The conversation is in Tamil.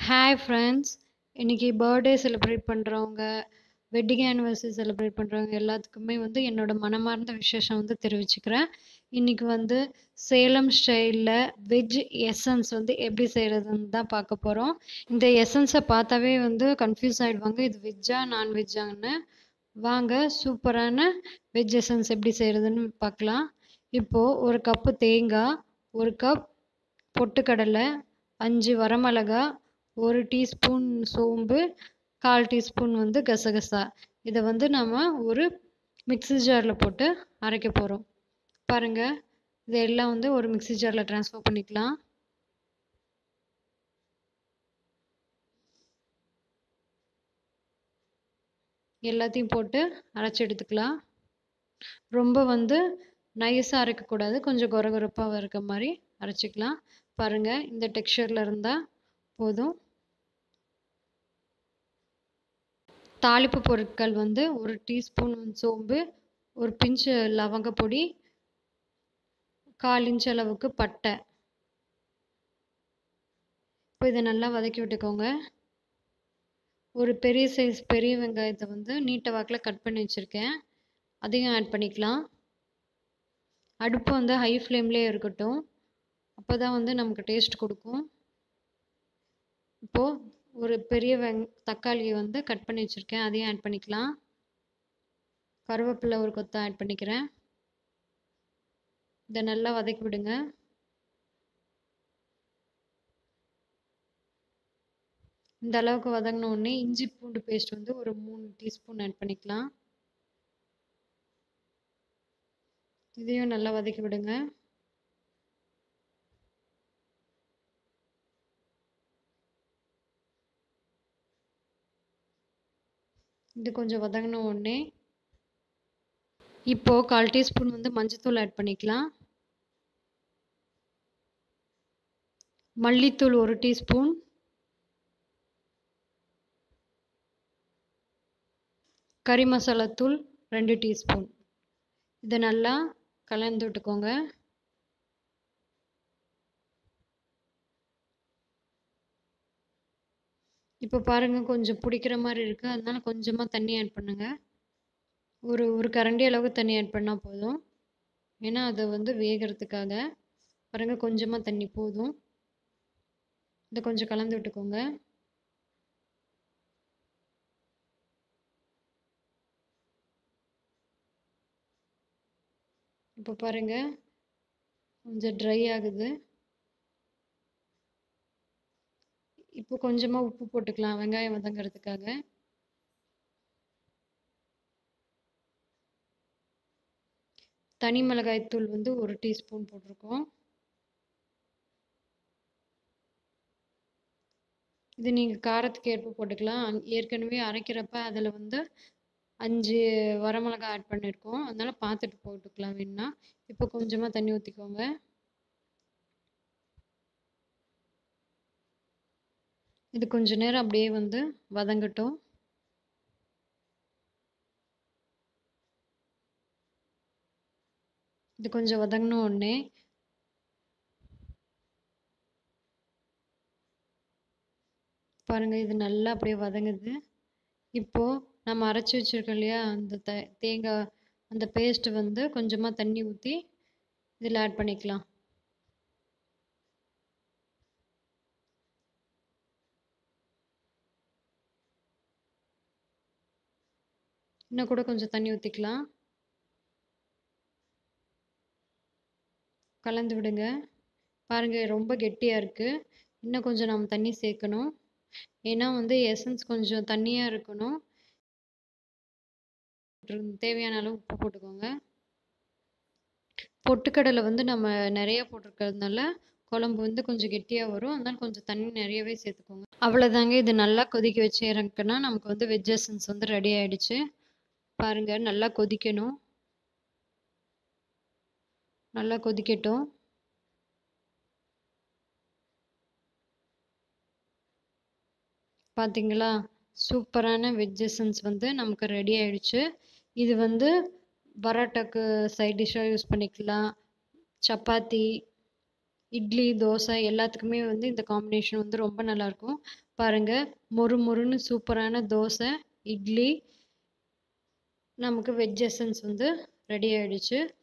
ஹாய் ஃப்ரெண்ட்ஸ் இன்னைக்கு பர்த்டே செலிப்ரேட் பண்ணுறவங்க வெட்டிங் ஆனிவர்சரி செலிப்ரேட் பண்ணுறவங்க எல்லாத்துக்குமே வந்து என்னோட மனமார்ந்த விசேஷம் வந்து தெரிவிச்சுக்கிறேன் இன்னைக்கு வந்து சேலம் ஸ்டைலில் வெஜ் எசன்ஸ் வந்து எப்படி செய்கிறதுன்னு தான் பார்க்க போகிறோம் இந்த எசன்ஸை பார்த்தாவே வந்து கன்ஃபியூஸ் ஆகிடுவாங்க இது வெஜ்ஜா நான்வெஜ்ஜான்னு வாங்க சூப்பரான வெஜ் எசன்ஸ் எப்படி செய்கிறதுன்னு பார்க்கலாம் இப்போது ஒரு கப்பு தேங்காய் ஒரு கப் பொட்டுக்கடலை அஞ்சு வரமிளகா ஒரு டீஸ்பூன் சோம்பு கால் டீஸ்பூன் வந்து கசகசா இதை வந்து நம்ம ஒரு மிக்ஸி ஜாரில் போட்டு அரைக்க போகிறோம் பாருங்கள் இதெல்லாம் வந்து ஒரு மிக்ஸி ஜாரில் ட்ரான்ஸ்ஃபர் பண்ணிக்கலாம் எல்லாத்தையும் போட்டு அரைச்சி எடுத்துக்கலாம் ரொம்ப வந்து நைஸாக அரைக்கக்கூடாது கொஞ்சம் கொரகொரப்பாக இருக்க மாதிரி அரைச்சிக்கலாம் பாருங்கள் இந்த டெக்ஸ்சரில் இருந்தால் போதும் தாளிப்பு பொருட்கள் வந்து ஒரு டீஸ்பூன் சோம்பு ஒரு பிஞ்சு லவங்க பொடி கால் இன்ச் அளவுக்கு பட்டை இப்போ இதை நல்லா வதக்கி விட்டுக்கோங்க ஒரு பெரிய சைஸ் பெரிய வெங்காயத்தை வந்து நீட்ட வாக்கில் கட் பண்ணி வச்சுருக்கேன் அதையும் ஆட் பண்ணிக்கலாம் அடுப்பு வந்து ஹை ஃப்ளேம்லேயே இருக்கட்டும் அப்போ தான் வந்து நமக்கு டேஸ்ட் கொடுக்கும் இப்போது ஒரு பெரிய வெங் தக்காளியை வந்து கட் பண்ணி வச்சுருக்கேன் அதையும் ஆட் பண்ணிக்கலாம் கருவேப்பிலை ஒரு கொத்தை ஆட் பண்ணிக்கிறேன் இதை நல்லா வதக்கி விடுங்க இந்த அளவுக்கு வதங்கின உடனே இஞ்சி பூண்டு பேஸ்ட் வந்து ஒரு மூணு டீஸ்பூன் ஆட் பண்ணிக்கலாம் இதையும் நல்லா வதக்கி விடுங்க இது கொஞ்சம் வதங்கின உடனே இப்போது கால் டீஸ்பூன் வந்து மஞ்சத்தூள் ஆட் பண்ணிக்கலாம் மல்லித்தூள் ஒரு டீஸ்பூன் கறி மசாலாத்தூள் ரெண்டு டீஸ்பூன் இதை நல்லா கலந்து விட்டுக்கோங்க இப்போ பாருங்கள் கொஞ்சம் பிடிக்கிற மாதிரி இருக்குது அதனால கொஞ்சமாக தண்ணி ஆட் பண்ணுங்கள் ஒரு ஒரு கரண்டி அளவுக்கு தண்ணி ஆட் பண்ணால் போதும் ஏன்னா அதை வந்து வேகிறதுக்காக பாருங்கள் கொஞ்சமாக தண்ணி போதும் இதை கொஞ்சம் கலந்து விட்டுக்கோங்க இப்போ பாருங்கள் கொஞ்சம் ட்ரை ஆகுது இப்போ கொஞ்சமாக உப்பு போட்டுக்கலாம் வெங்காயம் வதங்கிறதுக்காக தனி மிளகாய் தூள் வந்து ஒரு டீஸ்பூன் போட்டிருக்கோம் இது நீங்கள் காரத்துக்கு ஏற்ப போட்டுக்கலாம் ஏற்கனவே அரைக்கிறப்ப அதில் வந்து அஞ்சு வரமிளகாய் ஆட் பண்ணியிருக்கோம் அதனால பார்த்துட்டு போட்டுக்கலாம் வேணுன்னா இப்போ கொஞ்சமாக தண்ணி ஊற்றிக்கோங்க இது கொஞ்ச நேரம் அப்படியே வந்து வதங்கட்டும் இது கொஞ்சம் வதங்கின உடனே பாருங்கள் இது நல்லா அப்படியே வதங்குது இப்போது நம்ம அரைச்சி வச்சுருக்கோம் இல்லையா அந்த த தேங்காய் அந்த பேஸ்ட்டு வந்து கொஞ்சமாக தண்ணி ஊற்றி இதில் ஆட் பண்ணிக்கலாம் இன்னும் கூட கொஞ்சம் தண்ணி ஊற்றிக்கலாம் கலந்து விடுங்க பாருங்கள் ரொம்ப கெட்டியாக இருக்குது இன்னும் கொஞ்சம் நம்ம தண்ணி சேர்க்கணும் ஏன்னா வந்து எசன்ஸ் கொஞ்சம் தண்ணியாக இருக்கணும் தேவையான அளவு உப்பு போட்டுக்கோங்க பொட்டுக்கடலை வந்து நம்ம நிறைய போட்டிருக்கிறதுனால குழம்பு வந்து கொஞ்சம் கெட்டியாக வரும் அதனால கொஞ்சம் தண்ணி நிறையவே சேர்த்துக்கோங்க அவ்வளோதாங்க இது நல்லா கொதிக்க வச்சு இறக்குனா நமக்கு வந்து வெஜ் எசன்ஸ் வந்து ரெடி ஆகிடுச்சு பாருங்கள் நல்லா கொதிக்கணும் நல்லா கொதிக்கட்டும் பார்த்தீங்களா சூப்பரான வெஜ் எசன்ஸ் வந்து நமக்கு ரெடி ஆயிடுச்சு இது வந்து பரோட்டாக்கு சைட் டிஷ்ஷாக யூஸ் பண்ணிக்கலாம் சப்பாத்தி இட்லி தோசை எல்லாத்துக்குமே வந்து இந்த காம்பினேஷன் வந்து ரொம்ப நல்லாயிருக்கும் பாருங்கள் மொறு மொறுன்னு சூப்பரான தோசை இட்லி நமக்கு வெஜ் எசன்ஸ் வந்து ரெடி ஆயிடுச்சு